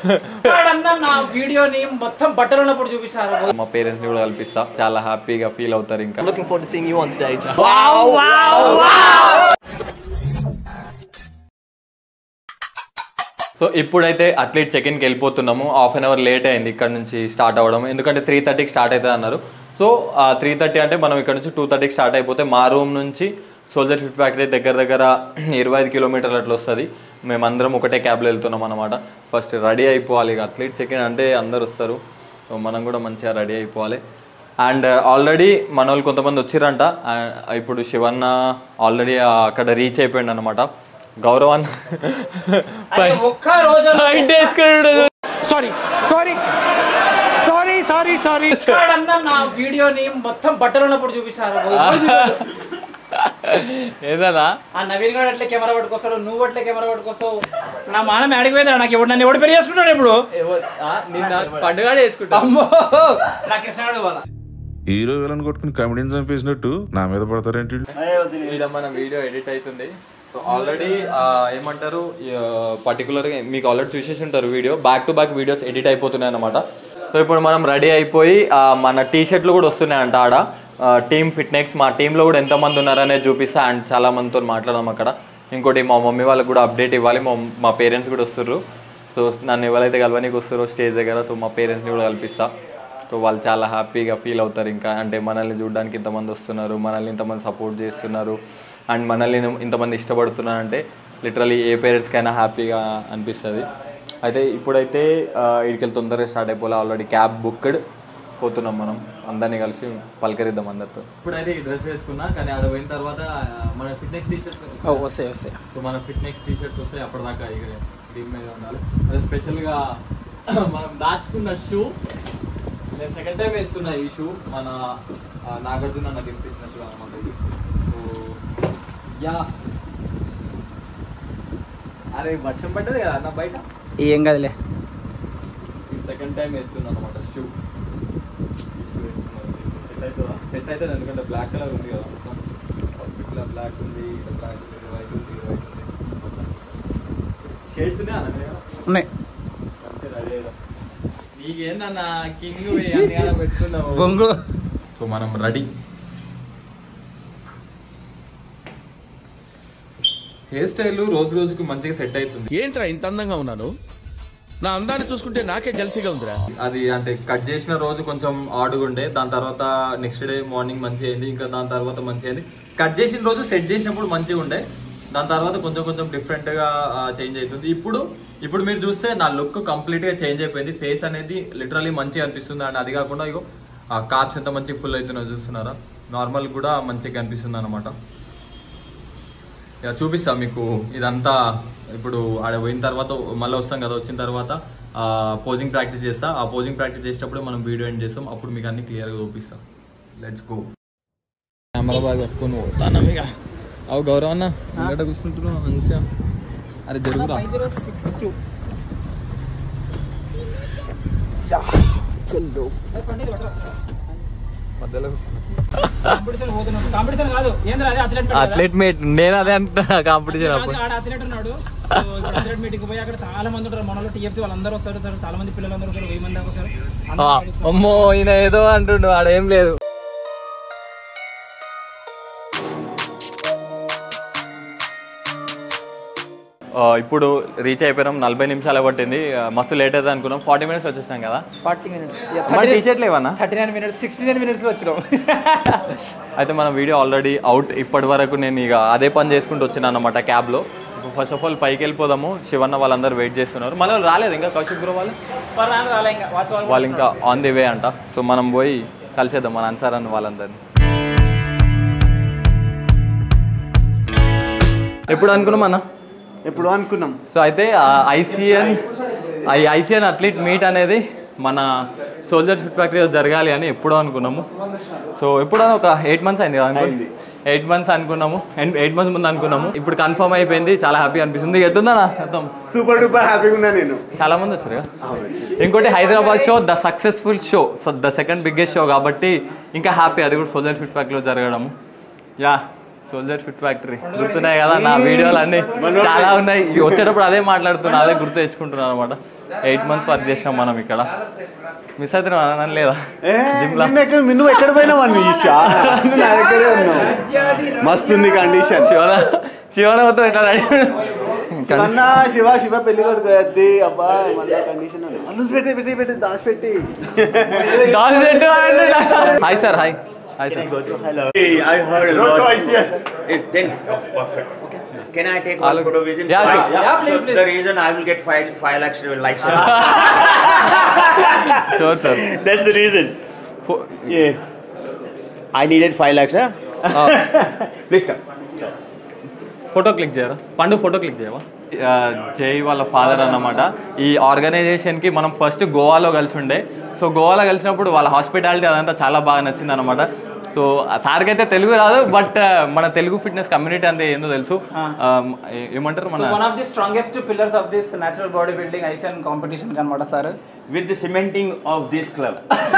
వాడన్నా నా వీడియోని మొత్తం బట్టలు ఉన్నప్పుడు చూపిస్తారు మా పేరెంట్స్ని కూడా కల్పిస్తా చాలా హ్యాపీగా ఫీల్ అవుతారు ఇంకా I'm looking forward to seeing you on stage. So ఇప్పుడైతే అథ్లీట్ చెక్ ఇన్కి వెళ్ళిపోతున్నాము హాఫ్ అన్ అవర్ లేట్ అయింది ఇక్కడ నుంచి స్టార్ట్ అవ్వడం ఎందుకంటే త్రీ థర్టీకి స్టార్ట్ అవుతుంది అన్నారు సో త్రీ థర్టీ అంటే మనం ఇక్కడ నుంచి టూ థర్టీకి స్టార్ట్ అయిపోతే మా రూమ్ నుంచి సోల్జర్ ఫిట్ ఫ్యాక్టరీ దగ్గర దగ్గర ఇరవై ఐదు కిలోమీటర్లు అట్లా వస్తుంది మేమందరం ఒకటే క్యాబ్లో వెళ్తున్నాం అనమాట ఫస్ట్ రెడీ అయిపోవాలి ఇక అథ్లీట్ చెక్ ఇన్ అంటే అందరు వస్తారు సో మనం కూడా మంచిగా రెడీ అయిపోవాలి అండ్ ఆల్రెడీ మన వాళ్ళు కొంతమంది వచ్చిరంట ఆ, ఇప్పుడు శివన్న ఆల్రెడీ అక్కడ రీచ్ అయిపోయింది అనమాట గౌరవన్ ఒక్క రోజు sorry sorry sorry sorry sorry వాడన్నా నా వీడియోని మొత్తం బట్టలు ఉన్నప్పుడు చూపిస్తారు ఏదన్నా ఆ నవీన్ గారు అట్లా కెమెరా పట్టుకొస్తాడు నువ్వు అట్లా కెమెరా పట్టుకొస్తావు నా మానం ఆడికి పోయిందా నాకు ఎవడు నన్ను ఎవడు పెళ్లి చేసుకుంటాడు ఇప్పుడు నిన్న పండుగ చేసుకుంటా అమ్మో నాకు ఇస్తాడు వాళ్ళ హీరో విలన్ కొట్టుకుని కమెడీని చంపేసినట్టు నా మీద పడతారేంటి వీళ్ళు? ఇక్కడ మన వీడియో ఎడిట్ అవుతుంది సో ఆల్రెడీ ఏమంటారు పర్టికులర్గా మీకు ఆల్రెడీ చూసేసి ఉంటారు video back to back videos edit అయిపోతున్నాయి అనమాట సో ఇప్పుడు మనం రెడీ అయిపోయి ఆ, మన టీ షర్ట్లు కూడా వస్తున్నాయంట ఆడ టీమ్ ఫిట్నెక్స్ మా టీంలో కూడా ఎంతమంది ఉన్నారనేది చూపిస్తా అండ్ చాలా మందితో మాట్లాడదాం అక్కడ ఇంకోటి మా మమ్మీ వాళ్ళకి కూడా అప్డేట్ ఇవ్వాలి మా మా పేరెంట్స్ కూడా వస్తుర్రు సో నన్ను ఎవరైతే కలవనీకి వస్తారో స్టేజ్ దగ్గర సో మా పేరెంట్స్ని కూడా కల్పిస్తా సో వాళ్ళు చాలా హ్యాపీగా ఫీల్ అవుతారు ఇంకా అంటే మనల్ని చూడడానికి ఇంతమంది వస్తున్నారు మనల్ని ఇంతమంది సపోర్ట్ చేస్తున్నారు అండ్ మనల్ని ఇంతమంది ఇష్టపడుతున్నారు అంటే లిటరలీ ఏ పేరెంట్స్కైనా హ్యాపీగా అనిపిస్తుంది అయితే ఇప్పుడైతే ఇక్కడికి తొందరగా స్టార్ట్ అయిపోలే ఆల్రెడీ క్యాబ్ బుక్డ్ పోతున్నాం మనం అందరినీ కలిసి పలకరిద్దాం అందరితో ఇప్పుడైతే ఈ డ్రెస్ వేసుకున్నా కానీ ఆడ పోయిన తర్వాత మన ఫిట్నెస్ టీ షర్ట్స్ వస్తాయి వస్తాయి సో మన ఫిట్నెస్ టీ షర్ట్స్ వస్తాయి అప్పటిదాకా ఇక దీని మీద ఉండాలి అదే స్పెషల్గా మనం దాచుకున్న షూ నేను సెకండ్ టైం వేస్తున్నా ఈ షూ మన ఆ, నాగార్జున అన్న తినిపించినట్టు అనమాట ఇది సో యా అరే వర్షం పడ్డది కదా అన్న బయట ఏం కదలే ఈ సెకండ్ టైం వేస్తున్నా అనమాట షూ షూ వేసుకున్నాను సెట్ అవుతుందా సెట్ అవుతుంది ఎందుకంటే బ్లాక్ కలర్ ఉంది కదా మొత్తం ఇట్లా బ్లాక్ ఉంది ఇట్లా బ్లాక్ ఉంది వైట్ ఉంది వైట్ ఉంది షేడ్స్ ఉన్నాయి అన్న మీ దగ్గర? ఉన్నాయి మంచిగా రెడీ అయ్యాం. నీకేందన్నా కింగ్ అన్ని ఆడ పెట్టుకున్నావు బొంగు సో మనం రెడీ హెయిర్ స్టైల్ రోజు రోజుకి మంచిగా సెట్ అవుతుంది ఏంట్రా ఇంత అందంగా ఉన్నాను నా అందాన్ని చూసుకుంటే నాకే జలసిగా ఉందిరా అది అంటే కట్ చేసిన రోజు కొంచెం ఆడుగా ఉండే దాని తర్వాత నెక్స్ట్ డే మార్నింగ్ మంచిగా అయింది ఇంకా దాని తర్వాత మంచిగా అయింది కట్ చేసిన రోజు సెట్ చేసినప్పుడు మంచిగా ఉండే దాని తర్వాత కొంచెం కొంచెం డిఫరెంట్ గా చేంజ్ అవుతుంది ఇప్పుడు ఇప్పుడు మీరు చూస్తే నా లుక్ కంప్లీట్ గా చేంజ్ అయిపోయింది ఫేస్ అనేది లిటరలీ మంచిగా అనిపిస్తుంది అండ్ అది కాకుండా ఇగో ఆ కాప్స్ ఎంత మంచిగా ఫుల్ అవుతున్నాయో చూస్తున్నారా నార్మల్ కూడా మంచిగా కనిపిస్తుంది అనమాట ఇక చూపిస్తా మీకు ఇదంతా ఇప్పుడు ఆడ పోయిన తర్వాత మళ్ళీ వస్తాం కదా వచ్చిన తర్వాత పోజింగ్ ప్రాక్టీస్ చేస్తా ఆ పోజింగ్ ప్రాక్టీస్ చేసేటప్పుడు మనం వీడియో ఎండ్ చేస్తాం అప్పుడు మీకు అన్ని క్లియర్గా చూపిస్తాం లెట్స్ గో కెమెరా బాగా పట్టుకొని పోతానా ఇక అవు గౌరవ్ అన్న ఇంకట కూర్చుంటున్నావు మంచిగా అరే జరుగురా మధ్యలో కాంపిటీషన్ పోతున్నాం కాంపిటీషన్ కాదు ఏంద్రా అదే అథ్లెట్ అథ్లెట్ మీట్ నేను అదే అంటున్నా కాంపిటీషన్ అప్పుడు ఆడ అథ్లెట్ ఉన్నాడు సో ఇప్పుడు అథ్లెట్ మీటింగ్ పోయి అక్కడ చాలా మంది ఉంటారు మనలో టీఎఫ్సీ వాళ్ళందరూ వస్తారు తర్వాత చాలా మంది పిల్లలందరూ వస్తారు వెయ్యి మంది దాకా వస్తారు అందరూ ఆ, పాటిస్తారు. అమ్మో ఈయన ఏదో అంటుండు ఆడేం లేదు ఆ, ఇప్పుడు రీచ్ అయిపోయినాం నలభై నిమిషాలు పట్టింది ఆ, మస్తు లేట్ అవుతుంది అనుకున్నాం ఫార్టీ మినిట్స్ వచ్చేసాం కదా ఫార్టీ మినిట్స్ మన టీ షర్ట్లు ఏమన్నా thirty nine minutes sixty nine మినిట్స్లో వచ్చినాం అయితే మన వీడియో ఆల్రెడీ అవుట్ ఇప్పటి వరకు నేను ఇక అదే పని చేసుకుంటూ వచ్చిన అనమాట క్యాబ్లో ఇప్పుడు ఫస్ట్ ఆఫ్ ఆల్ పైకి వెళ్ళిపోదాము శివన్న వాళ్ళందరూ వెయిట్ చేస్తున్నారు మళ్ళీ వాళ్ళు రాలేదు ఇంకా కౌశిక్ బ్రో వాళ్ళు మరి రాను రాలే ఇంకా వాచ్ వాళ్ళు వాళ్ళు ఇంకా ఆన్ ది వే అంట సో మనం పోయి కలిసేద్దాం మన అన్సార్ అన్న వాళ్ళందరినీ ఎప్పుడు అనుకున్నాం అన్న ఎప్పుడు అనుకున్నాం సో అయితే ICN I ICN athlete meet అనేది మన సోల్జర్ ఫిట్ ఫ్యాక్టరీలో జరగాలి అని ఎప్పుడో అనుకున్నాము సో ఎప్పుడో ఒక ఎయిట్ మంత్స్ అయింది కదా ఎయిట్ మంత్స్ అనుకున్నాము ఎయిట్ మంత్స్ ముందు అనుకున్నాము ఇప్పుడు కన్ఫర్మ్ అయిపోయింది చాలా హ్యాపీ అనిపిస్తుంది ఎట్టుందా మొత్తం సూపర్ డూపర్ హ్యాపీగా ఉన్నా నేను చాలా మంది వచ్చారు కదా ఇంకోటి Hyderabad show the successful show so the second biggest show కాబట్టి ఇంకా హ్యాపీ అది కూడా సోల్జర్ ఫిట్ ఫ్యాక్టరీలో జరగడము యా సోల్జర్ ఫిట్ ఫ్యాక్టరీ గుర్తున్నాయి కదా నా వీడియోలు అన్ని చాలా ఉన్నాయి ఇవి వచ్చేటప్పుడు అదే మాట్లాడుతున్నా అదే గుర్తు తెచ్చుకుంటున్నాను అనమాట ఎయిట్ మంత్స్ వర్క్ చేసినాం మనం ఇక్కడ మిస్ అవుతున్నాం అనని లేదా ఏ, జిమ్లా నిన్న ఎక్కడ- నువ్వు ఎక్కడ పోయినావు అని ఈషా నువ్వు నా దగ్గరే ఉన్నావు మస్తు ఉంది కండిషన్ శివన శివన మొత్తం ఇట్లా రెడీ అన్న శివ శివ పెళ్లి కొడుకు అద్ది అబ్బా మళ్ళీ కండిషన్ అల్లు పెట్టి పెట్టి పెట్టి దాచి పెట్టి hi sir hi hi sir Hello. Hey, I heard a lot. Eh, then, oh, perfect. Can I take one Hello. photo with him? Yeah, Fine. sure. Yeah, please, so please. The reason I will get five, five lakhs likes. Sure sir That's the reason. Yeah. I needed five lakhs, huh? Please come. Photo click చేయరా పండు photo click చేయవా ఆ, జై వాళ్ళ father అన్నమాట ఈ ఆర్గనైజేషన్కి మనం first గోవాలో కలిసి ఉండే సో గోవాలో కలిసినప్పుడు వాళ్ళ హాస్పిటాలిటీ అదంతా చాలా బాగా నచ్చింది అనమాట సో సార్కి అయితే తెలుగు రాదు బట్ మన తెలుగు ఫిట్నెస్ కమ్యూనిటీ అంటే ఏందో తెలుసు ఆ, ఏ- ఏమంటారు సో వన్ మన of the strongest pillars of this natural body building ICN competition అనమాట sir With the cementing of this club.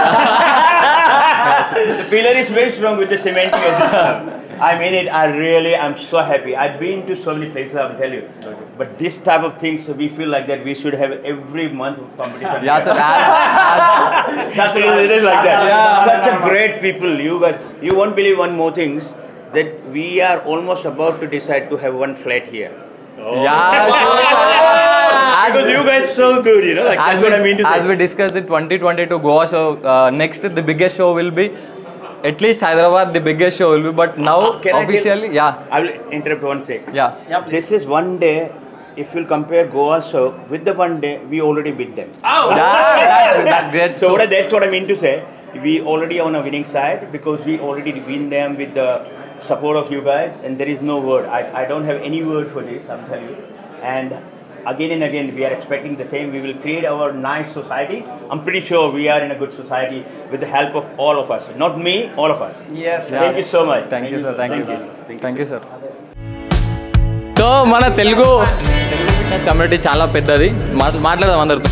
the pillar is very strong with the cementing of this club. I mean it, I really am so happy. I've been to so many places, I will tell you. But this type of things, we feel like that we should have every month competition. Yeah sir That's the reason it is like that. Such a great people. You guys, you won't believe one more things that we are almost about to decide to have one flat here. Because you guys so good, you know. Like as that's we, what I mean to as say. we discussed in 2022 Goa show, uh, next the biggest show will be at least Hyderabad. The biggest show will be, but now Can I tell- officially, yeah, I will interrupt one sec. yeah. Yeah, please. This is one day. If you'll compare Goa show with the one day, we already beat them. Oh, That, that, that great. So what I, that's what I mean to say. We already on a winning side because we already win them with the support of you guys, and there is no word. I, I don't have any word for this. I'm telling you. And again and again, we are expecting the same. We will create our nice society. I'm pretty sure we are in a good society with the help of all of us. Not me, all of us. yes. Thank you so much. Thank you sir thank you Thank thank you sir so మన Telugu Telugu fitness community చాలా పెద్దది మాట్లా- మాట్లాడదాం అందరితో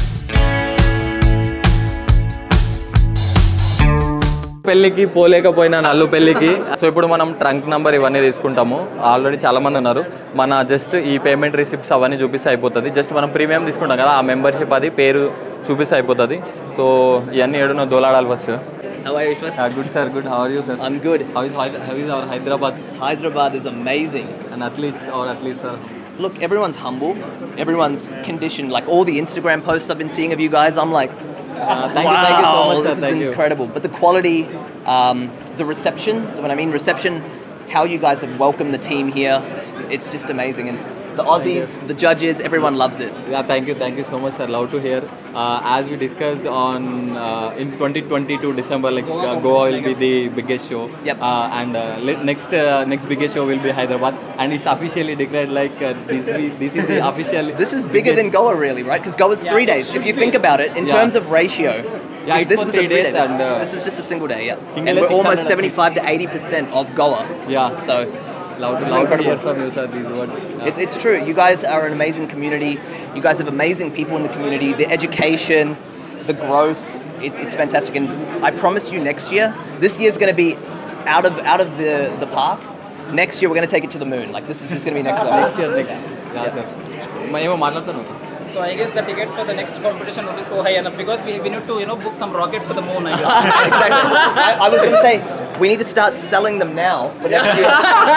పెళ్ళికి పోలేకపోయినా నల్లు పెళ్ళికి so ఇప్పుడు మనం ట్రంక్ నంబర్ ఇవన్నీ తీసుకుంటాము ఆల్రెడీ చాలా మంది ఉన్నారు మన జస్ట్ ఈ పేమెంట్ రిసిప్ట్స్ అవన్నీ చూపిస్తే అయిపోతుంది జస్ట్ మనం ప్రీమియం తీసుకుంటాం కదా ఆ మెంబర్షిప్ అది పేరు చూపిస్తే అయిపోతుంది సో ఇవన్నీ ఏడున్న దోలాడాలి first How are you, Ishwar? Good sir good how are you sir I'm good. How is how is our Hyderabad Hyderabad is amazing. and athletes or athletes are Look, everyone's humble. Everyone's conditioned. Like all the Instagram posts I've been seeing of you guys, I'm like, uh, thank wow, you thank you so much this sir is thank you incredible. But the quality, um, the reception. So when I mean reception, how you guys have welcomed the team here, it's just amazing. And the Aussies, the judges, everyone loves it. yeah thank you thank you so much sir love to hear uh, as we discussed on uh, in 2022 december like uh, goa will be the biggest show Yep. uh, and uh, le- next uh, next biggest show will be hyderabad and it's officially declared like uh, this we- this is the official This is bigger than Goa, really, right? Because Goa's three days. If you think about it, in Yeah. terms of ratio, Yeah, if it's this for was three a three days day, and, uh, this is just a single day, yeah. Single and day, we're almost 600 75 to 80 percent of Goa. Yeah. So love This to is love to incredible. hear from you sir these words Yeah. It's, it's true. You guys are an amazing community. You guys have amazing people in the community. The education, the growth, it's, it's fantastic. And I promise you, next year, this year's going to be out of out of the, the park. Next year, we're going to take it to the moon. Like this is just going to be next level. next year next yeah sir ఏమో మాట్లాడుతాను So I guess the tickets for the next competition will be so high enough because we, we need to you know book some rockets for the moon. I guess. exactly. I, I was going to say we need to start selling them now for next year.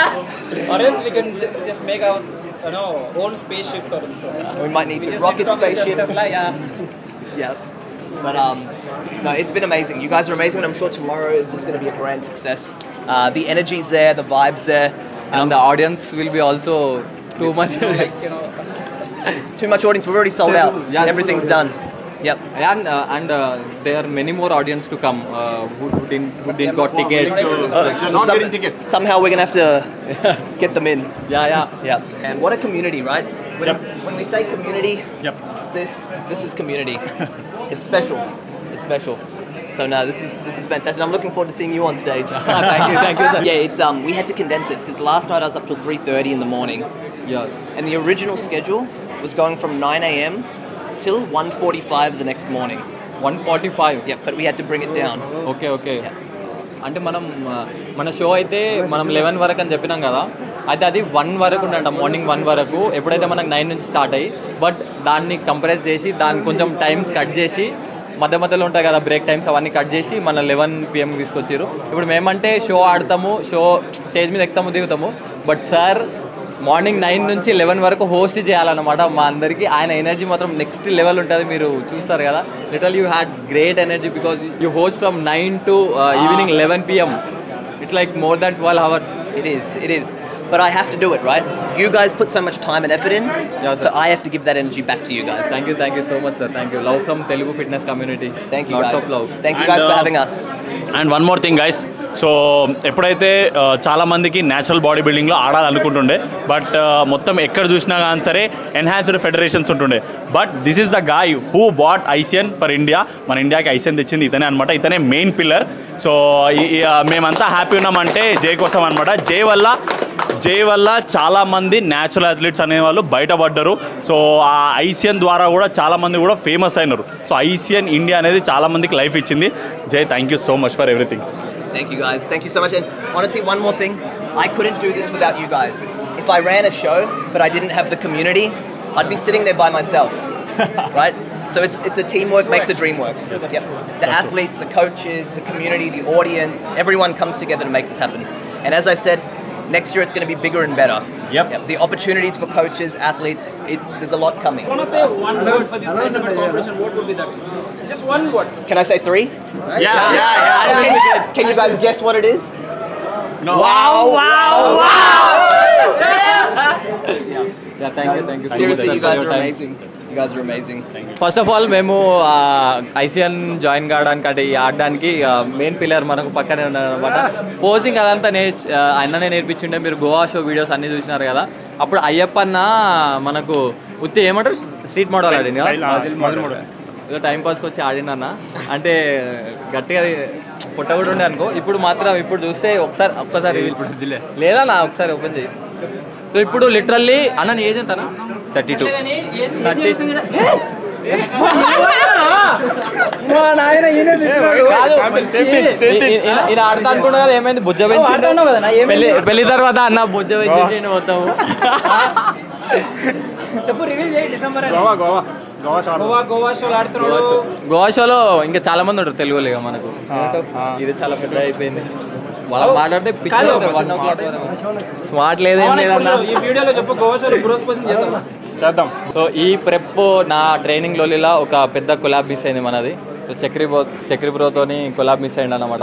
or else we can just, just make our you know own spaceships or so. We might need We to just rocket need to just- spaceships. just fly, yeah. Yeah. But um, no, it's been amazing. You guys are amazing, and I'm sure tomorrow is just going to be a grand success. Uh, the energy's there, the vibes there. and the audience will be also too much Like you know. Too much audience. We've already sold out. Yeah, Everything's done. Yep. and uh, and uh, there are many more audience to come uh, who, who didn't who didn't got tickets Uh, some- Somehow we're gonna have to get them in. yeah yeah Yeah. And what a community, right? When, when we say community, Yep. this this is community. it's special. It's special. So no, this is this is fantastic. I'm looking forward to seeing you on stage. thank you thank you sir yeah, it's um we had to condense it because last night I was up till 3:30 in the morning, yeah and the original schedule was going from 9 a.m. till 1:45 the next morning. 145 Yeah, but we had to bring it down. Okay okay అంటే మనం ఆ, మన show అయితే మనం eleven వరకు అని చెప్పినాం కదా అయితే అది వన్ వరకు ఉండంట మార్నింగ్ వన్ వరకు ఎప్పుడైతే మనకు నైన్ నుంచి స్టార్ట్ అయ్యి బట్ దాన్ని కంప్రెస్ చేసి దాన్ని కొంచెం టైమ్స్ కట్ చేసి మధ్య మధ్యలో ఉంటాయి కదా బ్రేక్ టైమ్స్ అవన్నీ కట్ చేసి మన లెవెన్ పిఎం తీసుకొచ్చారు ఇప్పుడు మేమంటే షో ఆడతాము షో స్టేజ్ మీద ఎక్కుతాము దిగుతాము బట్ సార్ మార్నింగ్ నైన్ నుంచి లెవెన్ వరకు హోస్ట్ చేయాలన్నమాట మా అందరికీ ఆయన ఎనర్జీ మాత్రం నెక్స్ట్ లెవెల్ ఉంటుంది మీరు చూస్తారు కదా little you had great energy because you host from nine to evening eleven PM it's like more than twelve hours It is, it is. But I have to do it, right? You guys put so much time and effort in, Yeah, so sir. I have to give that energy back to you guys. Thank you thank you so much sir thank you love from Telugu fitness community Thank you lots guys. Of love Thank you And, guys for uh, having us. And one more thing guys so ఎప్పుడైతే ఆ, చాలా మందికి natural body బిల్డింగ్లో ఆడాలనుకుంటుండే but మొత్తం ఎక్కడ చూసినా కానీ సరే ఎన్హాన్స్డ్ ఫెడరేషన్స్ ఉంటుండే but this is the guy who bought ICN for India మన ఇండియాకి ఐసియన్ తెచ్చింది ఇతనే అనమాట ఇతనే మెయిన్ పిల్లర్ సో మేమంతా హ్యాపీ ఉన్నామంటే జై కోసం అనమాట జై వల్ల జై వల్ల చాలా మంది న్యాచురల్ అథ్లీట్స్ అనేవాళ్ళు బయటపడ్డారు సో ఆ ఐసియన్ ద్వారా కూడా చాలా మంది కూడా ఫేమస్ అయినారు సో ఐసియన్ ఇండియా అనేది చాలా మందికి లైఫ్ ఇచ్చింది Jai thank you so much for everything Thank you guys. Thank you so much. And honestly, one more thing. I couldn't do this without you guys. If I ran a show but I didn't have the community, I'd be sitting there by myself. right? So it's it's a teamwork makes the dream work. Yep. The athletes, the coaches, the community, the audience, everyone comes together to make this happen. And as I said, next year it's going to be bigger and better. Yep. The opportunities for coaches, athletes, it's there's a lot coming. I want to say one word for this ultimate competition. What would be that? Just one word. Can I say three? Yeah, yeah, yeah. Can, can you guys guess what it is? No. Wow, wow, wow! Thank you thank you Seriously, you guys are amazing. You guys are amazing. First of all మేము ICN join కావడానికి అంటే ఈ ఆడడానికి main pillar మనకు పక్కనే ఉన్నారనమాట posing అదంతా నేర్చు ఆ, ఆయననే నేర్పించిండే మీరు గోవా షో వీడియోస్ అన్నీ చూసినారు కదా అప్పుడు అయ్యప్పన్న మనకు ఉత్తి ఏమంటారు స్ట్రీట్ మోడల్ ఆడింది కదా ఏదో టైం పాస్కి వచ్చి ఆడినన్న అంటే గట్టిగా పుట్ట కూడా ఉండే అనుకో ఇప్పుడు మాత్రం ఇప్పుడు చూస్తే ఒకసారి ఒక్కసారి లేదా నా ఒకసారి ఓపెన్ చేయి సో ఇప్పుడు లిటరల్లీ అన్న నీ ఏజ్ ఎంతనా థర్టీ టూ థర్టీ మా నాయన ఈయన తిట్టినాడు. కాదు Shit. ఈయన ఆడతా అనుకున్నా కదా ఏమైంది బుజ్జ నువ్వు పెంచి ఆడుతున్నావు కదా నా, ఏమైంది? పెళ్లి పెళ్లి తర్వాత అన్న బుజ్జ పెంచేసి మొత్తం చెప్పు రివీల్ చేయి డిసెంబర్ అని. గోవా గోవా షోలు ఆడుతున్నాడు గోవా షోలో ఇంకా చాలా మంది ఉంటారు తెలుగు ఇక మనకు ఇది చాలా పెద్ద అయిపోయింది వాళ్ళు మాట్లాడితే పిచ్చి కాదు. వన్ ఓ క్లాక్ స్మార్ట్ లేదేం అవునా, లేదన్న ఇప్పుడు ఈ వీడియోలో చెప్పు గోవా షోలో బ్రోస్ పోసింగ్ చేద్దాం చేద్దాం సో ఈ ప్రెప్ నా ట్రైనింగ్ లోలిలా ఒక పెద్ద కొలాబ్ మిస్ అయింది మనది సో చక్రి బ్రో చక్రి బ్రోతోని కొలాబ్ మిస్ అయింది అనమాట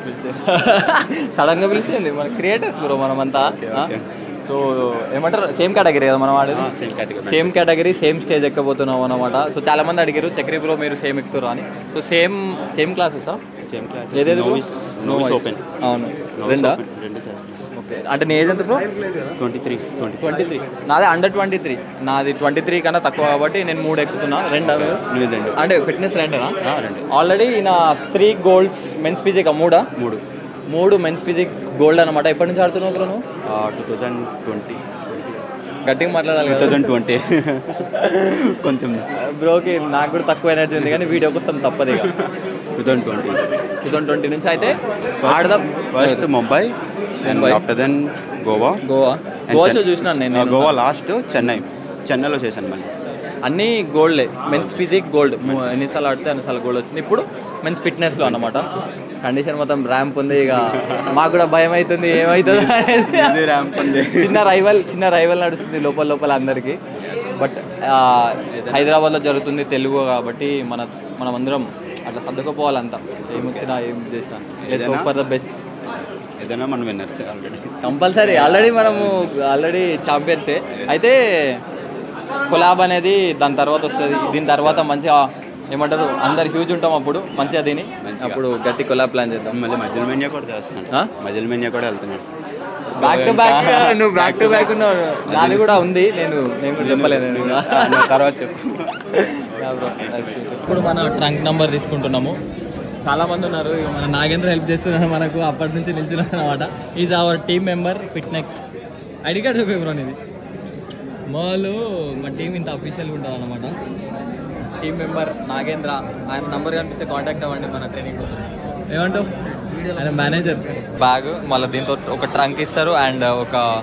సడన్ గా పిలిచింది మన క్రియేటర్స్ బ్రో మనమంతా సో ఏమంటారు సేమ్ కేటగిరీ కదా మనం ఆడేది same category same category same stage ఎక్కబోతున్నాం అనమాట సో చాలా మంది అడిగారు చక్రి బ్రో మీరు సేమ్ ఎక్కుతారు అని so same same classes same class ఏదేది bro? No No is voice. Open అవును రెండా రెండు చేస్తాం ఓకే అంటే నీ ఏజ్ ఎంత bro twenty three twenty twenty three నాది అండర్ ట్వంటీ త్రీ నాది ట్వంటీ త్రీ కన్నా తక్కువ కాబట్టి నేను మూడు ఎక్కుతున్నా రెండు నువ్వు రెండు అంటే ఫిట్నెస్ రెండేనా ఆ, రెండు ఆల్రెడీ నా త్రీ గోల్డ్స్ మెన్స్ ఫిజిక్ మూడా మూడు మూడు మెన్స్ ఫిజిక్ గోల్డ్ అనమాట ఎప్పటి నుంచి ఆడుతున్నావు బ్రో నువ్వు టూ థౌజండ్ ట్వంటీ గట్టిగా మాట్లాడాలి టూ థౌజండ్ ట్వంటీ కొంచెం బ్రోకి నాకు కూడా తక్కువ ఎనర్జీ ఉంది కానీ వీడియోకి వస్తాం తప్పదు ఇక two thousand twenty two thousand twenty నుంచి అయితే ఆడదాం first Mumbai and Mumbai. After then Goa Goa And Goa చెన్- షో చూసినాను నేను ఆ, నేను. గోవా లాస్ట్ చెన్నై చెన్నైలో చేశాను మళ్ళీ అన్నీ గోల్డ్లే మెన్స్ ఫిజిక్ గోల్డ్ ఎన్నిసార్లు ఆడితే అన్నిసార్లు గోల్డ్ వచ్చింది ఇప్పుడు మెన్స్ ఫిట్నెస్లో అన్నమాట కండిషన్ మొత్తం ర్యాంప్ ఉంది ఇక మాకు కూడా భయం అవుతుంది ఏమవుతుంది అనేది. ఇది ర్యాంప్ ఉంది చిన్న రైవల్ చిన్న రైవల్ నడుస్తుంది లోపల లోపల అందరికీ బట్ హైదరాబాద్లో జరుగుతుంది తెలుగు కాబట్టి మన మనం అందరం అట్లా సర్దుకుపోవాలంతా ఏం వచ్చినా ఏం చేసినా ఏదైనా? ఫర్ ద బెస్ట్ ఏదైనా మనం విన్నర్స్ ఆల్రెడీ కంపల్సరీ ఆల్రెడీ మనము ఆల్రెడీ ఛాంపియన్సే అయితే కొలాబ్ అనేది దాని తర్వాత వస్తుంది దీని తర్వాత మంచిగా ఏమంటారు అందరు హ్యూజ్ ఉంటాం అప్పుడు మంచిగా దీని మంచిగా. అప్పుడు గట్టి కొలాబ్ ప్లాన్ చేద్దాం మళ్ళీ మజిల్ మెన్యా కూడా చేస్తున్నాను ఆ? మజిల్ మెన్యా కూడా వెళ్తున్నాడు బ్యాక్ టు బ్యాక్ నువ్వు బ్యాక్ టు బ్యాక్ ఉన్నావు నాది కూడా ఉంది నేను నేను కూడా చెప్పలేను ఆ, నువ్వు తర్వాత చెప్పు ఇప్పుడు మన ట్రంక్ నంబర్ తీసుకుంటున్నాము చాలా మంది ఉన్నారు ఇక మన నాగేంద్ర హెల్ప్ చేస్తున్నారు మనకు అప్పటి నుంచి నిల్చున్నారు అనమాట is our team member Fitnex ID card చూపి ఇది మాలో మా టీం ఇంత అఫీషియల్గా ఉంటుంది అనమాట టీం మెంబర్ నాగేంద్ర ఆయన నంబర్ కనిపిస్తే కాంటాక్ట్ అవ్వండి మన ట్రైనింగ్ కోసం ఏమంటావు ఆయన మేనేజర్ బ్యాగ్ మళ్ళీ దీంతో ఒక ట్రంక్ ఇస్తారు అండ్ ఒక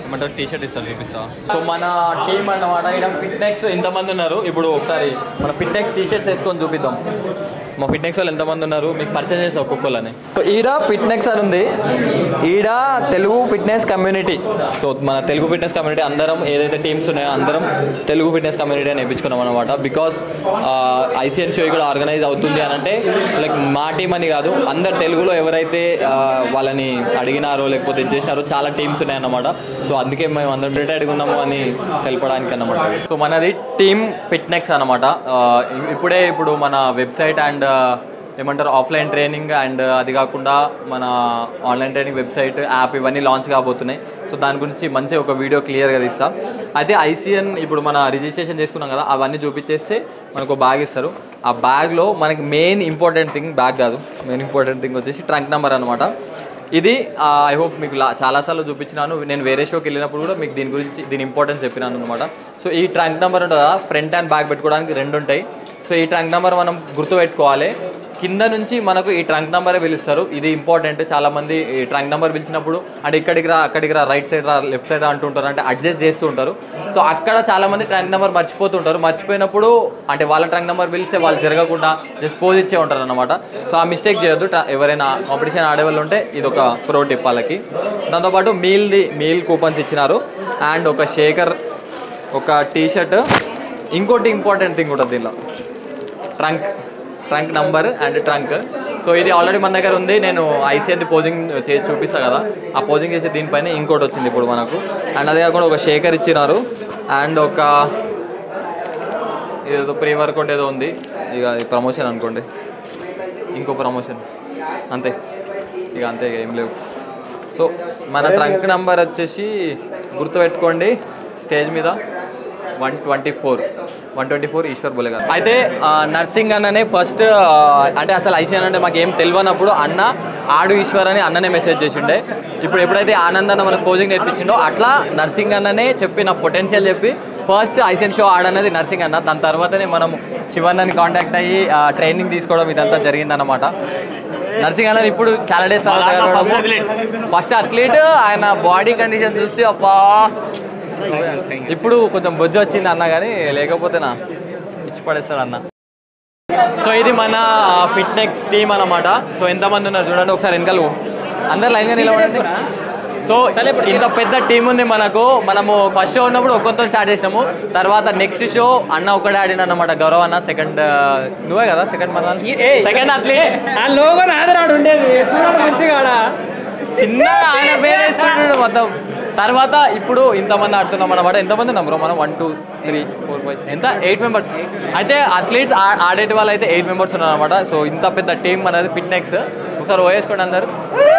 ఏమంటారు టీ షర్ట్ ఇస్తారు చూపిస్తా సో మన టీం అన్నమాట ఇక్కడ ఫిట్నెక్స్ ఎంతమంది ఉన్నారు ఇప్పుడు ఒకసారి మన ఫిట్నెక్స్ టీ షర్ట్స్ వేసుకొని చూపిద్దాం మా ఫిట్నెక్స్ వాళ్ళు ఎంతమంది ఉన్నారు మీకు పరిచయం చేస్తాం ఒక్కొక్కళ్ళని సో ఈడ ఫిట్నెక్స్ అని ఉంది ఈడ తెలుగు ఫిట్నెస్ కమ్యూనిటీ సో మన తెలుగు ఫిట్నెస్ కమ్యూనిటీ అందరం ఏదైతే టీమ్స్ ఉన్నాయో అందరం తెలుగు ఫిట్నెస్ కమ్యూనిటీ అని వేయించుకున్నాం అనమాట బికాస్ ఐసీఎన్ షో ఇక్కడ ఆర్గనైజ్ అవుతుంది అని అంటే లైక్ మా టీం అని కాదు అందరు తెలుగులో ఎవరైతే ఆ, వాళ్ళని అడిగినారో లేకపోతే ఇది చేసినారో చాలా టీమ్స్ ఉన్నాయన్నమాట సో అందుకే మేము అందరం రిటైర్డ్గా ఉన్నాము అని తెలపడానికి అన్నమాట సో మనది టీమ్ ఫిట్నెక్స్ అనమాట ఇప్పుడే ఇప్పుడు మన వెబ్సైట్ అండ్ ఏమంటారు ఆఫ్లైన్ ట్రైనింగ్ అండ్ అది కాకుండా మన ఆన్లైన్ ట్రైనింగ్ వెబ్సైట్ యాప్ ఇవన్నీ లాంచ్ కాబోతున్నాయి సో దాని గురించి మంచి ఒక వీడియో క్లియర్గా తీస్తా అయితే ఐసీఎన్ ఇప్పుడు మన రిజిస్ట్రేషన్ చేసుకున్నాం కదా అవన్నీ చూపించేస్తే మనకు ఒక బ్యాగ్ ఇస్తారు ఆ బ్యాగ్లో మనకి మెయిన్ ఇంపార్టెంట్ థింగ్ బ్యాగ్ కాదు మెయిన్ ఇంపార్టెంట్ థింగ్ వచ్చేసి ట్రంక్ నెంబర్ అనమాట ఇది ఐ హోప్ మీకు లా- చాలాసార్లు చూపించినాను నేను వేరే షోకి వెళ్ళినప్పుడు కూడా మీకు దీని గురించి దీని ఇంపార్టెన్స్ చెప్పినాను అనమాట సో ఈ ట్రంక్ నెంబర్ ఉంటుందా ఫ్రంట్ అండ్ బ్యాక్ పెట్టుకోవడానికి రెండు ఉంటాయి సో ఈ ట్రంక్ నెంబర్ మనం గుర్తుపెట్టుకోవాలి కింద నుంచి మనకు ఈ ట్రంక్ నెంబరే పిలుస్తారు ఇది ఇంపార్టెంట్ చాలా మంది ఈ ట్రంక్ నెంబర్ పిలిచినప్పుడు అంటే ఇక్కడికి రా అక్కడికి రా రైట్ సైడ్ రా లెఫ్ట్ సైడ్ అంటుంటారు అంటే అడ్జస్ట్ చేస్తూ ఉంటారు సో అక్కడ చాలా మంది ట్రంక్ నెంబర్ మర్చిపోతుంటారు మర్చిపోయినప్పుడు అంటే వాళ్ళ ట్రంక్ నెంబర్ పిలిస్తే వాళ్ళు జరగకుండా జస్ట్ పోజ్ ఇచ్చే ఉంటారు అనమాట సో ఆ మిస్టేక్ చేయొద్దు ట్ర- ఎవరైనా కాంపిటీషన్ ఆడే వాళ్ళు ఉంటే ఇది ఒక ప్రో టిప్ వాళ్ళకి దాంతోపాటు మీల్ది మీల్ కూపన్స్ ఇచ్చినారు అండ్ ఒక షేకర్ ఒక టీ షర్ట్ ఇంకోటి ఇంపార్టెంట్ థింగ్ ఉంటుంది దీనిలో trunk trunk number and trunk so ఇది ఆల్రెడీ మన దగ్గర ఉంది నేను ఐసీఎది పోజింగ్ చేసి చూపిస్తా కదా ఆ పోజింగ్ చేసే దీనిపైన ఇంకోటి వచ్చింది ఇప్పుడు మనకు అండ్ అదే కాకుండా ఒక షేకర్ ఇచ్చినారు అండ్ ఒక ఏదో ప్రీ వర్కౌట్ ఏదో ఉంది ఇక ప్రమోషన్ అనుకోండి ఇంకో ప్రమోషన్ అంతే ఇక అంతే ఇక ఏం లేవు సో మన ట్రంక్ నంబర్ వచ్చేసి గుర్తుపెట్టుకోండి స్టేజ్ మీద one twenty four one twenty four Ishwar Bole గారు అయితే ఆ, నర్సింగ్ అన్ననే ఫస్ట్ అంటే అసలు ఐసీఎన్ అంటే మాకు ఏం తెలియనప్పుడు అన్న ఆడు ఈశ్వర్ అని అన్ననే మెసేజ్ చేసిండే ఇప్పుడు ఎప్పుడైతే ఆనంద్ అన్న మనకు కోచింగ్ నేర్పించిండో అట్లా నర్సింగ్ అన్ననే చెప్పి నా పొటెన్షియల్ చెప్పి ఫస్ట్ ఐసీఎన్ షో ఆడన్నది నర్సింగ్ అన్న దాని తర్వాతనే మనం శివన్నని కాంటాక్ట్ అయ్యి ట్రైనింగ్ తీసుకోవడం ఇదంతా జరిగిందన్నమాట నర్సింగ్ అన్న ఇప్పుడు చాలా డేస్ ఫస్ట్ అథ్లీట్ ఆయన బాడీ కండిషన్ చూస్తే అబ్బా ఇప్పుడు కొంచెం బొజ్జు వచ్చింది అన్న కానీ లేకపోతే నా ఇచ్చి పడేస్తాడు అన్న సో ఇది మన ఫిట్నెక్స్ టీమ్ అన్నమాట సో ఎంతమంది ఉన్నారు చూడండి ఒకసారి వెనకాల పో. అందరు లైన్గా నిలబడండి సో ఇంత పెద్ద టీం ఉంది మనకు మనము ఫస్ట్ షో ఉన్నప్పుడు ఒక్కొక్కతో స్టార్ట్ చేసినాము తర్వాత నెక్స్ట్ షో అన్న ఒకటే ఆడిన అన్నమాట గౌరవ్ అన్న సెకండ్ నువ్వే కదా సెకండ్ మన సెకండ్ అథ్లీట్ ఆ లోగో నాదరాడు ఉండేది చూడండి మంచిగా ఆడ చిన్నగా ఆయన పేరు వేసుకుంటున్నాడు మొత్తం తర్వాత ఇప్పుడు ఇంతమంది ఆడుతున్నాం అన్నమాట ఎంతమంది ఉన్నాం బ్రో మనం one two three four five ఎంత ఎయిట్ మెంబర్స్ అయితే అథ్లీట్స్ ఆడేటి వాళ్ళు అయితే ఎయిట్ మెంబర్స్ ఉన్నారు అనమాట సో ఇంత పెద్ద టీం అనేది ఫిట్నెక్స్ ఒకసారి ఓవేసుకోండి అందరు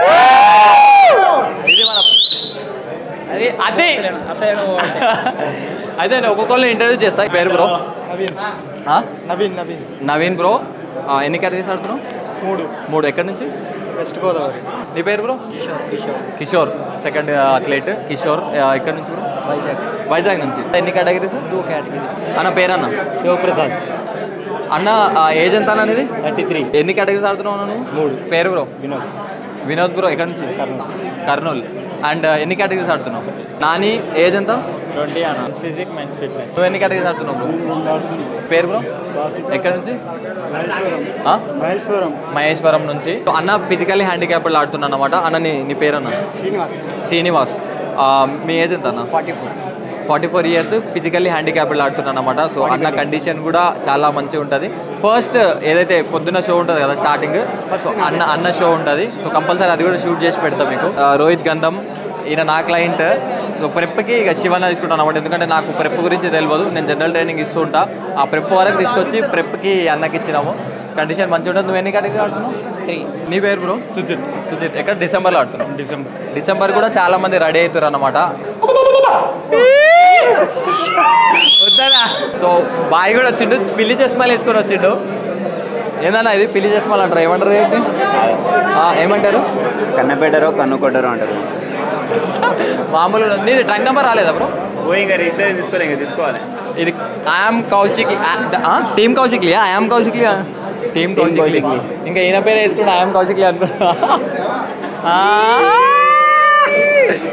ఇది మన అది అదే అసలు అయితే నేను ఒక్కొక్కరిని ఇంటర్వ్యూ చేస్తా పేరు బ్రో నవీన్ నవీన్ నవీన్ బ్రో ఎన్ని క్యాటరీస్ ఆడుతున్నావు మూడు మూడు ఎక్కడి నుంచి వెస్ట్ గోదావరి నీ పేరు bro Kishore Kishore Kishore second athlete Kishore ఎక్కడి నుంచి బ్రో వైజాగ్ వైజాగ్ నుంచి ఎన్ని కేటగిరీస్ టూ కేటగిరీస్ అన్న పేరన్న శివప్రసాద్ అన్న ఏజ్ ఎంత అన్న అనేది థర్టీ త్రీ ఎన్ని కేటగిరీస్ ఆడుతున్నావు అన్న నువ్వు మూడు పేరు బ్రో వినోద్ వినోద్ బ్రో ఎక్కడి నుంచి కర్నూలు అండ్ ఎన్ని కేటగిరీస్ ఆడుతున్నావు నాని ఏజ్ ఎంత ట్వంటీ అన్న ఫిజిక్ మెన్స్ ఫిట్నెస్ నువ్వు ఎన్ని కేటగిరీస్ ఆడుతున్నావు బ్రో పేరు బ్రో ఎక్కడి నుంచి ఆ? మహేశ్వరం మహేశ్వరం నుంచి సో అన్న ఫిజికల్లీ హ్యాండిక్యాప్డ్ ఆడుతున్నా అనమాట అన్న నీ నీ పేరు అన్న శ్రీనివాస్ శ్రీనివాస్ ఆ, మీ ఏజ్ ఎంత అన్న forty four forty four years physically handicapped ఆడుతున్నాను అనమాట సో అన్న కండిషన్ కూడా చాలా మంచిగా ఉంటుంది ఫస్ట్ ఏదైతే పొద్దున్న షో ఉంటుంది కదా స్టార్టింగ్ సో అన్న అన్న షో ఉంటుంది సో కంపల్సరీ అది కూడా షూట్ చేసి పెడతాం మీకు ఆ, రోహిత్ గంధం ఈయన నా క్లయింట్ సో ప్రెప్కి ఇక శివన్న తీసుకుంటాను అనమాట ఎందుకంటే నాకు ప్రెప్ గురించి తెలియదు నేను జనరల్ ట్రైనింగ్ ఇస్తూ ఉంటా ఆ ప్రెప్ వరకు తీసుకొచ్చి ప్రెప్కి అన్నకి ఇచ్చినాము కండిషన్ మంచిగా ఉంటుంది నువ్వు ఎన్ని కేటగిరీ ఆడుతున్నావు త్రీ నీ పేరు బ్రో సుజిత్ సుజిత్ ఎక్కడ డిసెంబర్లో ఆడుతున్నావు డిసెంబర్ డిసెంబర్ కూడా చాలా మంది రెడీ అవుతారు అనమాట వద్దనా సో బాయ్ కూడా వచ్చిండు పిల్లి చస్మాలు వేసుకొని వచ్చిండు ఏందన్నా ఇది పిల్లి చస్మాలు అంటారు ఏమంటారు ఏంటి ఆ, ఏమంటారు కన్నపెట్టరో కన్ను కొట్టరో అంటారు మామూలు నీది ట్రంక్ నెంబర్ రాలేదా బ్రో పోయి ఇంకా రిజిస్టర్ తీసుకోవాలి ఇంకా తీసుకోవాలి ఇది ఐఎమ్ కౌశిక్ టీమ్ కౌశిక్లీ ఐఎమ్ కౌశిక్లీ టీమ్ కౌశిక్లీ ఇంకా ఈయన పేరు వేసుకుంటే ఐఎమ్ కౌశిక్లీ అనుకున్నా ఆ!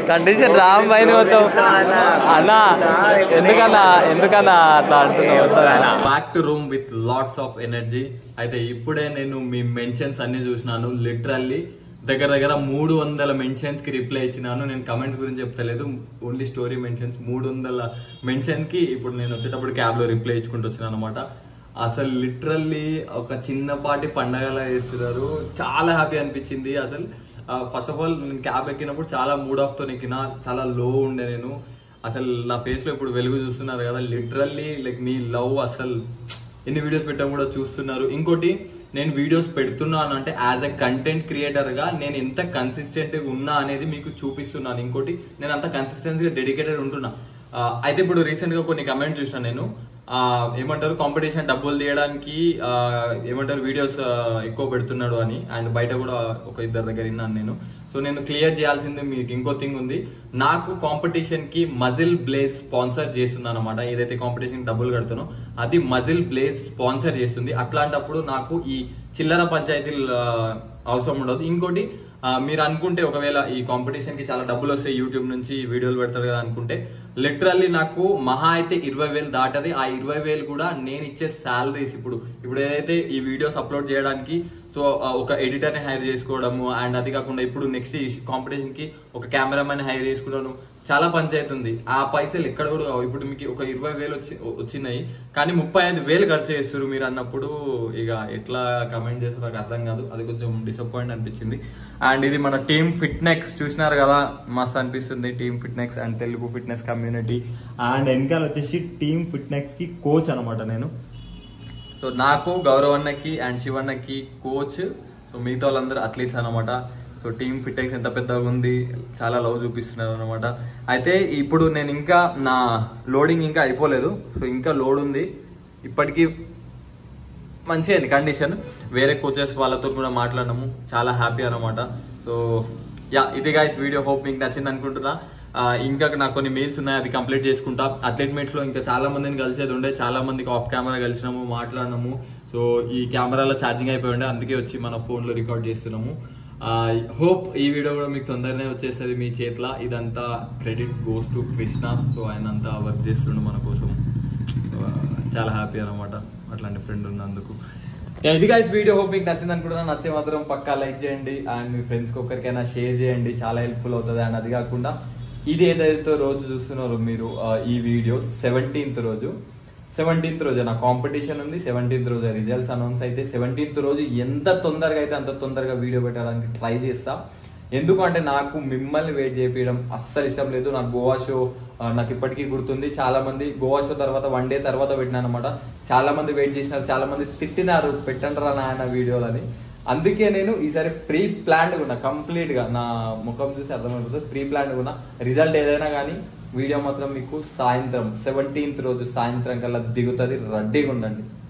కండిషన్ రామ్ పైన మొత్తం అన్నా ఎందుకన్నా ఎందుకన్నా అట్లా అంటున్నావు back to room with lots of energy అయితే ఇప్పుడే నేను మీ మెన్షన్స్ అన్ని చూసినాను లిటరల్లీ దగ్గర దగ్గర మూడు వందల మెన్షన్స్ కి రిప్లై ఇచ్చినాను నేను కమెంట్స్ గురించి చెప్తలేదు ఓన్లీ స్టోరీ మెన్షన్స్ మూడు వందల మెన్షన్ కి ఇప్పుడు నేను వచ్చేటప్పుడు క్యాబ్ లో రిప్లై ఇచ్చుకుంటూ వచ్చినాను అనమాట అసలు లిటరల్లీ ఒక చిన్నపాటి పండగలా చేస్తున్నారు చాలా హ్యాపీ అనిపించింది అసలు ఫస్ట్ ఆఫ్ ఆల్ నేను క్యాబ్ ఎక్కినప్పుడు చాలా మూడ్ ఆఫ్ తో ఎక్కిన చాలా లో ఉండే నేను అసలు నా ఫేస్ లో ఇప్పుడు వెలుగు చూస్తున్నారు కదా లిటరల్లీ లైక్ మీ లవ్ అసలు ఎన్ని వీడియోస్ పెట్టాం కూడా చూస్తున్నారు ఇంకోటి నేను వీడియోస్ పెడుతున్నాను అంటే యాజ్ ఎ కంటెంట్ క్రియేటర్ గా నేను ఎంత కన్సిస్టెంట్ గా ఉన్నా అనేది మీకు చూపిస్తున్నాను ఇంకోటి నేను అంత కన్సిస్టెన్సీగా డెడికేటెడ్ ఉంటున్నా ఆ, అయితే ఇప్పుడు రీసెంట్ గా కొన్ని కమెంట్ చూసిన నేను ఆ, ఏమంటారు కాంపిటీషన్ డబ్బులు తీయడానికి ఆ, ఏమంటారు వీడియోస్ ఎక్కువ పెడుతున్నాడు అని అండ్ బయట కూడా ఒక ఇద్దరు దగ్గర విన్నాను నేను సో నేను క్లియర్ చేయాల్సింది మీకు ఇంకో థింగ్ ఉంది నాకు కాంపిటీషన్ కి మజిల్ బ్లేజ్ స్పాన్సర్ చేస్తున్నాను అనమాట ఏదైతే కాంపిటీషన్ డబ్బులు కడుతానో అది మజిల్ బ్లేజ్ స్పాన్సర్ చేస్తుంది అట్లాంటప్పుడు నాకు ఈ చిల్లర పంచాయతీలు ఆ, అవసరం ఉండదు ఇంకోటి ఆ, మీరు అనుకుంటే ఒకవేళ ఈ కాంపిటీషన్ కి చాలా డబ్బులు వస్తాయి యూట్యూబ్ నుంచి వీడియోలు పెడతారు కదా అనుకుంటే లిటరల్లీ నాకు మహా అయితే ఇరవై వేలు దాటది ఆ ఇరవై వేలు కూడా నేను ఇచ్చే శాలరీస్ ఇప్పుడు ఇప్పుడు ఏదైతే ఈ వీడియోస్ అప్లోడ్ చేయడానికి సో ఆ, ఒక ఎడిటర్ ని హైర్ చేసుకోవడము అండ్ అది కాకుండా ఇప్పుడు నెక్స్ట్ ఈ కాంపిటీషన్ కి ఒక కెమెరామెన్ హైర్ చేసుకున్నాను చాలా పంచాయతీ ఉంది ఆ పైసలు ఎక్కడ కూడా కావు. ఇప్పుడు మీకు ఒక ఇరవై వేలు వచ్చి వచ్చినాయి కానీ ముప్పై ఐదు వేలు ఖర్చు చేస్తారు మీరు అన్నప్పుడు ఇక ఎట్లా కమెంట్ చేస్తారో నాకు అర్థం కాదు అది కొంచెం డిసప్పాయింట్ అనిపించింది అండ్ ఇది మన టీమ్ ఫిట్నెక్స్ చూసినారు కదా మస్తు అనిపిస్తుంది team Fitnex and Telugu fitness community and వెనకాల వచ్చేసి టీమ్ ఫిట్నెక్స్ కి కోచ్ అనమాట నేను సో నాకు గౌరవన్నకి అండ్ శివన్నకి కోచ్ సో మిగతా వాళ్ళందరూ అథ్లీట్స్ అనమాట సో టీమ్ ఫిట్నెస్ ఎంత పెద్దగా ఉంది చాలా లవ్ చూపిస్తున్నారు అనమాట అయితే ఇప్పుడు నేను ఇంకా నా లోడింగ్ ఇంకా అయిపోలేదు సో ఇంకా లోడ్ ఉంది ఇప్పటికీ మంచిగా అయింది కండిషన్ వేరే కోచెస్ వాళ్ళతో కూడా మాట్లాడినాము చాలా హ్యాపీ అనమాట సో యా ఇది గైస్ వీడియో హోప్ మీకు నచ్చింది అనుకుంటున్నా ఆ, ఇంకా నాకు కొన్ని మెయిల్స్ ఉన్నాయి అది కంప్లీట్ చేసుకుంటా అథ్లెట్ మీట్స్ లో ఇంకా చాలా మందిని కలిసేది ఉండే చాలా మందికి ఆఫ్ కెమెరా కలిసినాము మాట్లాడినాము సో ఈ కెమెరాలో ఛార్జింగ్ అయిపోయి ఉండే అందుకే వచ్చి మన ఫోన్ లో రికార్డ్ చేస్తున్నాము హోప్ ఈ వీడియో కూడా మీకు తొందరనే వచ్చేస్తుంది మీ చేతిలో ఇదంతా credit goes to Krishna so ఆయన అంతా వర్క్ చేస్తుండు మన కోసం ఆ, చాలా హ్యాపీ అనమాట అట్లాంటి ఫ్రెండ్ ఉన్నందుకు Yeah, ఇది గైస్ వీడియో హోప్ మీకు నచ్చింది అనుకుంటున్నా నచ్చే మాత్రం పక్కా లైక్ చేయండి అండ్ మీ ఫ్రెండ్స్కి ఒక్కరికైనా షేర్ చేయండి చాలా హెల్ప్ఫుల్ అవుతుంది అండ్ అది కాకుండా ఇది ఏదైతే రోజు చూస్తున్నారో మీరు ఆ, ఈ వీడియో సెవెంటీన్త్ రోజు సెవెంటీన్త్ రోజు నా కాంపిటీషన్ ఉంది సెవెంటీన్త్ రోజు రిజల్ట్స్ అనౌన్స్ అయితే సెవెంటీన్త్ రోజు ఎంత తొందరగా అయితే అంత తొందరగా వీడియో పెట్టడానికి ట్రై చేస్తా ఎందుకంటే నాకు మిమ్మల్ని వెయిట్ చేపించడం అస్సలు ఇష్టం లేదు నాకు గోవా షో ఆ, నాకు ఇప్పటికీ గుర్తుంది చాలా మంది గోవా షో తర్వాత వన్ డే తర్వాత పెట్టినాను అనమాట చాలా మంది వెయిట్ చేసినారు చాలా మంది తిట్టినారు పెట్టండి రా నాయన వీడియోలని అందుకే నేను ఈసారి ప్రీ ప్లాన్డ్ ఉన్నా కంప్లీట్ గా నా ముఖం చూసి అర్థమైపోతుంది ప్రీ ప్లాన్డ్ ఉన్నా రిజల్ట్ ఏదైనా కానీ వీడియో మాత్రం మీకు సాయంత్రం సెవెంటీన్త్ రోజు సాయంత్రం కల్లా దిగుతుంది రెడీగా ఉండండి